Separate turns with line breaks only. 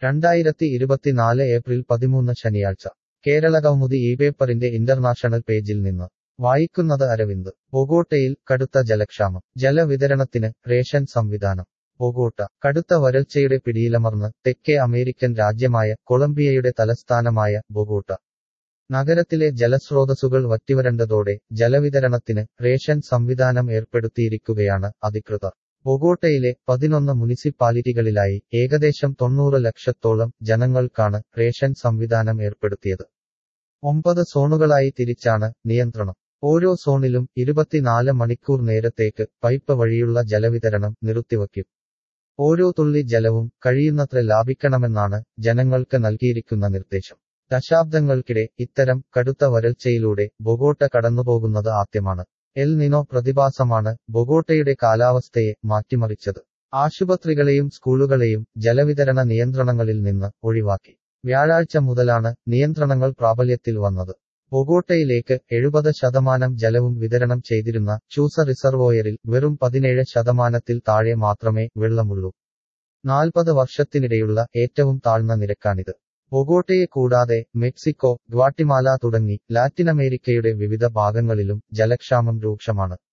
രണ്ടായിരത്തി ഇരുപത്തിനാല് ഏപ്രിൽ പതിമൂന്ന് ശനിയാഴ്ച കേരള കൗമുദി ഈ പേപ്പറിന്റെ ഇന്റർനാഷണൽ പേജിൽ നിന്ന് വായിക്കുന്നത് അരവിന്ദ് ബൊഗോട്ടയിൽ കടുത്ത ജലക്ഷാമം ജലവിതരണത്തിന് റേഷൻ സംവിധാനം ബൊഗോട്ട കടുത്ത വരൾച്ചയുടെ പിടിയിലമർന്ന് തെക്കേ അമേരിക്കൻ രാജ്യമായ കൊളംബിയയുടെ തലസ്ഥാനമായ ബൊഗോട്ട നഗരത്തിലെ ജലസ്രോതസ്സുകൾ വറ്റിവരണ്ടതോടെ ജലവിതരണത്തിന് റേഷൻ സംവിധാനം ഏർപ്പെടുത്തിയിരിക്കുകയാണ് അധികൃതർ ബൊഗോട്ടയിലെ പതിനൊന്ന് മുനിസിപ്പാലിറ്റികളിലായി ഏകദേശം തൊണ്ണൂറ് ലക്ഷത്തോളം ജനങ്ങൾക്കാണ് റേഷൻ സംവിധാനം ഏർപ്പെടുത്തിയത് ഒമ്പത് സോണുകളായി തിരിച്ചാണ് നിയന്ത്രണം ഓരോ സോണിലും ഇരുപത്തിനാല് മണിക്കൂർ നേരത്തേക്ക് പൈപ്പ് വഴിയുള്ള ജലവിതരണം നിർത്തിവയ്ക്കും ഓരോ തുള്ളി ജലവും കഴിയുന്നത്ര ലാഭിക്കണമെന്നാണ് ജനങ്ങൾക്ക് നൽകിയിരിക്കുന്ന നിർദ്ദേശം ദശാബ്ദങ്ങൾക്കിടെ ഇത്തരം കടുത്ത വരൾച്ചയിലൂടെ ബൊഗോട്ട കടന്നുപോകുന്നത് ആദ്യമാണ് എൽ നിനോ പ്രതിഭാസമാണ് ബൊഗോട്ടയുടെ കാലാവസ്ഥയെ മാറ്റിമറിച്ചത് ആശുപത്രികളെയും സ്കൂളുകളെയും ജലവിതരണ നിയന്ത്രണങ്ങളിൽ നിന്ന് ഒഴിവാക്കി വ്യാഴാഴ്ച മുതലാണ് നിയന്ത്രണങ്ങൾ പ്രാബല്യത്തിൽ വന്നത് ബൊഗോട്ടയിലേക്ക് എഴുപത് ശതമാനം ജലവും വിതരണം ചെയ്തിരുന്ന ചൂസ റിസർവോയറിൽ വെറും പതിനേഴ് ശതമാനത്തിൽ താഴെ മാത്രമേ വെള്ളമുള്ളൂ നാൽപ്പത് വർഷത്തിനിടെയുള്ള ഏറ്റവും താഴ്ന്ന നിരക്കാണിത് ബൊഗോട്ടയെ കൂടാതെ മെക്സിക്കോ ഗ്വാട്ടിമാല തുടങ്ങി ലാറ്റിനമേരിക്കയുടെ വിവിധ ഭാഗങ്ങളിലും ജലക്ഷാമം രൂക്ഷമാണ്